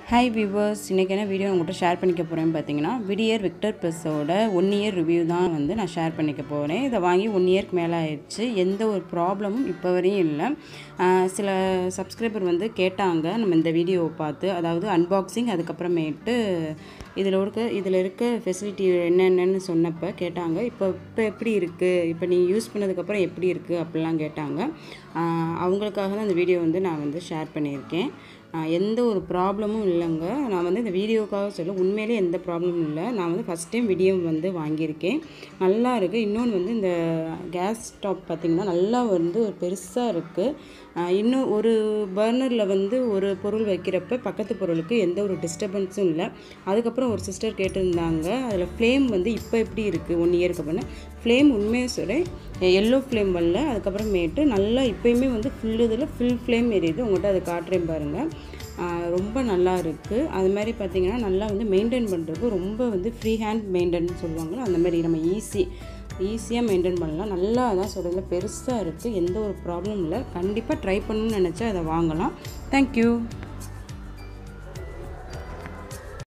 hi viewers இன்றைக்கி என்ன video உங்கள்கிட்ட ஷேர் பண்ணிக்க போகிறேன்னு பார்த்தீங்கன்னா விடியர் விக்டர் ப்ளஸோட ஒன் இயர் ரிவ்யூ தான் வந்து நான் ஷேர் பண்ணிக்க போகிறேன் இதை வாங்கி ஒன் இயர்க்கு மேலே ஆயிடுச்சு எந்த ஒரு ப்ராப்ளமும் இப்போ வரையும் இல்லை ஆஹ் சில சப்ஸ்கிரைபர் வந்து கேட்டாங்க நம்ம இந்த வீடியோவை பார்த்து அதாவது அன்பாக்சிங் அதுக்கப்புறமேட்டு இதில் இருக்க இதில் இருக்க ஃபெசிலிட்டி என்னென்னு சொன்னப்போ கேட்டாங்க இப்போ இப்போ எப்படி இருக்குது இப்போ நீ யூஸ் பண்ணதுக்கப்புறம் எப்படி இருக்குது அப்படிலாம் கேட்டாங்க ஆஹ் அவங்களுக்காக தான் இந்த வீடியோ வந்து நான் வந்து ஷேர் பண்ணியிருக்கேன் ஆஹ் எந்த ஒரு ப்ராப்ளமும் இல்லைங்க நான் வந்து இந்த வீடியோக்காக சொல்ல உண்மையிலே எந்த ப்ராப்ளமும் இல்லை நான் வந்து ஃபஸ்ட் டைம் வீடியோ வந்து வாங்கியிருக்கேன் நல்லா இருக்குது இன்னொன்று வந்து இந்த கேஸ் ஸ்டவ் பார்த்திங்கன்னா நல்லா வந்து பெருசாக இருக்குது இன்னும் ஒரு பர்னரில் வந்து ஒரு பொருள் வைக்கிறப்ப பக்கத்து பொருளுக்கு எந்த ஒரு டிஸ்டர்பன்ஸும் இல்லை அதுக்கப்புறம் ஒரு சிஸ்டர் கேட்டிருந்தாங்க அதில் ஃப்ளேம் வந்து இப்போ எப்படி இருக்குது ஒன் இயருக்கு அப்புறம் ஃப்ளேம் உண்மையை சொல்கிறேன் எல்லோ ஃப்ளேம் வரல அதுக்கப்புறமேட்டு நல்லா இப்போயுமே வந்து ஃபுல் இதில் ஃபுல் ஃப்ளேம் எரியுது உங்கள்கிட்ட அதை காட்டுறேன் பாருங்கள் ஆஹ் ரொம்ப நல்லா இருக்குது அது மாதிரி பார்த்தீங்கன்னா நல்லா வந்து மெயின்டைன் பண்ணுறதுக்கு ரொம்ப வந்து ஃப்ரீ ஹேண்ட் மெயின்டைன் சொல்லுவாங்கள்ல அந்த மாதிரி நம்ம ஈஸி ஈஸியாக மெயின்டைன் பண்ணலாம் நல்லா அதான் சொல்கிறதுல பெருசாக இருக்குது எந்த ஒரு ப்ராப்ளம் இல்லை கண்டிப்பாக ட்ரை பண்ணணும்னு நினச்சா அதை வாங்கலாம் தேங்க்யூ